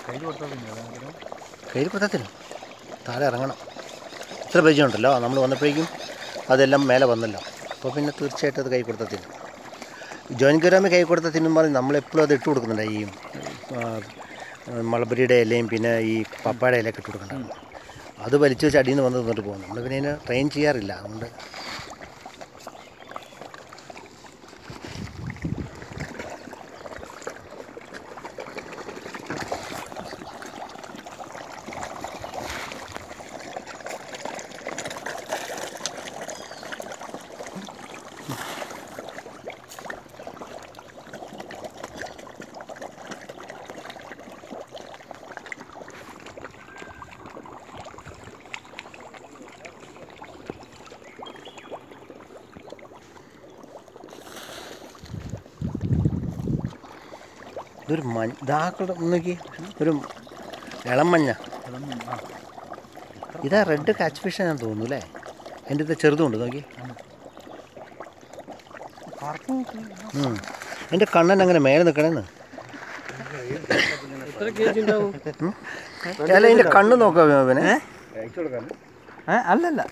കയ്യിൽ കൊടുത്താൽ പിന്നെ അതെങ്കിലും കയ്യിൽ കൊടുത്തത്തില്ല താഴെ ഇറങ്ങണം ഇത്ര പേജ് ഉണ്ടല്ലോ നമ്മൾ വന്നപ്പോഴേക്കും അതെല്ലാം മേലെ വന്നല്ലോ അപ്പോൾ പിന്നെ തീർച്ചയായിട്ടും അത് കൈ കൊടുത്തത്തില്ല ജോയിൻ ഗുരാമി കൈ കൊടുത്ത തിന്നുമ്പോൾ നമ്മളെപ്പോഴും അത് ഇട്ട് കൊടുക്കുന്നുണ്ട് ഈ ആ, മൾബറിയുടെ ഇലയും പിന്നെ ഈ പപ്പായുടെ ഇലയൊക്കെ ഇട്ട് കൊടുക്കണ്ടാണ് അത് വലിച്ചു വെച്ച് അടിയിൽ നിന്ന് വന്ന് തിന്നിട്ട് പോകും നമ്മൾ പിന്നെ അതിനെ ട്രെയിൻ ചെയ്യാറില്ല അതുകൊണ്ട് ഇതൊരു മഞ്ഞ ഇതാക്കളുടെ നോക്കി ഒരു ഇളം മഞ്ഞ ഇളം ആ ഇതാ റെഡ് കാച്ച് ഫിഷ് ഞാൻ തോന്നുന്നു അല്ലേ എൻ്റെ ഇത് ചെറുതുണ്ട് നോക്കി കറുപ്പ് നോക്ക്. ഉം. എൻ്റെ കണ്ണൻ അങ്ങനെ മേലെ നിൽക്കണേന്ന് എത്ര കെ ജി ഉണ്ടാവും അല്ല എൻ്റെ കണ്ണ് നോക്കാം പിന്നെ ഏ അല്ലല്ല